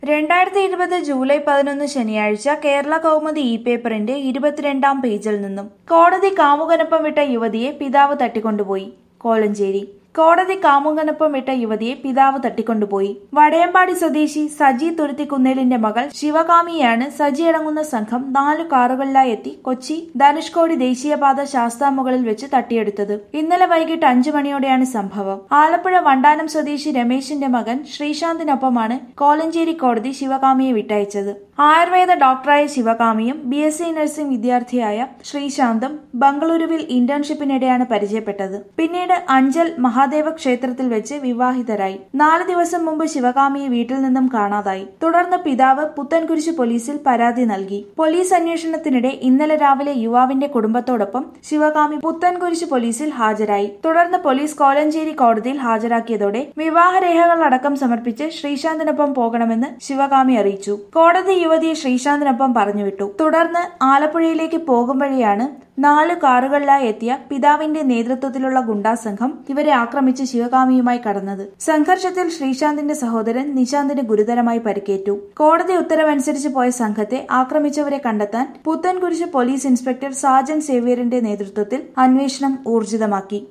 രണ്ടായിരത്തി ഇരുപത് ജൂലൈ പതിനൊന്ന് ശനിയാഴ്ച കേരള കൗമുദി ഇ പേപ്പറിന്റെ ഇരുപത്തിരണ്ടാം പേജിൽ നിന്നും കോടതി കാമുകനൊപ്പം വിട്ട യുവതിയെ പിതാവ് തട്ടിക്കൊണ്ടുപോയി കോലഞ്ചേരി കോടതി കാമുകനൊപ്പം വിട്ട യുവതിയെ പിതാവ് തട്ടിക്കൊണ്ടുപോയി വടയമ്പാടി സ്വദേശി സജി തുരുത്തിക്കുന്നേലിന്റെ മകൾ ശിവകാമിയെയാണ് സജി അടങ്ങുന്ന സംഘം നാലു കാറുകളിലായി എത്തി കൊച്ചി ധനുഷ്കോടി ദേശീയപാത ശാസ്താമുകളിൽ വെച്ച് തട്ടിയെടുത്തത് ഇന്നലെ വൈകിട്ട് അഞ്ചു മണിയോടെയാണ് സംഭവം ആലപ്പുഴ വണ്ടാനം സ്വദേശി രമേശിന്റെ മകൻ ശ്രീശാന്തിനൊപ്പമാണ് കോലഞ്ചേരി കോടതി ശിവകാമിയെ വിട്ടയച്ചത് ആയുർവേദ ഡോക്ടറായ ശിവകാമിയും ബി എസ് സി നഴ്സിംഗ് വിദ്യാർത്ഥിയായ ശ്രീശാന്തും ബംഗളൂരുവിൽ ഇന്റേൺഷിപ്പിനിടെയാണ് പരിചയപ്പെട്ടത് പിന്നീട് അഞ്ചൽ മഹാദേവ ക്ഷേത്രത്തിൽ വെച്ച് വിവാഹിതരായി നാല് ദിവസം മുമ്പ് ശിവകാമിയെ വീട്ടിൽ നിന്നും കാണാതായി തുടർന്ന് പിതാവ് പുത്തൻകുരിശ് പോലീസിൽ പരാതി നൽകി പോലീസ് അന്വേഷണത്തിനിടെ ഇന്നലെ രാവിലെ യുവാവിന്റെ കുടുംബത്തോടൊപ്പം ശിവകാമി പുത്തൻകുരിശ് പോലീസിൽ ഹാജരായി തുടർന്ന് പോലീസ് കോലഞ്ചേരി കോടതിയിൽ ഹാജരാക്കിയതോടെ വിവാഹരേഖകൾ അടക്കം സമർപ്പിച്ച് ശ്രീശാന്തിനൊപ്പം പോകണമെന്ന് ശിവകാമി അറിയിച്ചു കോടതി യുവതിയെ ശ്രീശാന്തിനൊപ്പം പറഞ്ഞുവിട്ടു തുടർന്ന് ആലപ്പുഴയിലേക്ക് പോകും വഴിയാണ് നാല് കാറുകളിലായി എത്തിയ പിതാവിന്റെ നേതൃത്വത്തിലുള്ള ഗുണ്ടാസംഘം ഇവരെ ആക്രമിച്ച് ശിവകാമിയുമായി കടന്നത് സംഘർഷത്തിൽ ശ്രീശാന്തിന്റെ സഹോദരൻ നിശാന്തിന് ഗുരുതരമായി പരിക്കേറ്റു കോടതി ഉത്തരവനുസരിച്ച് പോയ സംഘത്തെ ആക്രമിച്ചവരെ കണ്ടെത്താൻ പുത്തൻകുരിശ് പോലീസ് ഇൻസ്പെക്ടർ സാജൻ സേവ്യറിന്റെ നേതൃത്വത്തിൽ അന്വേഷണം ഊർജിതമാക്കി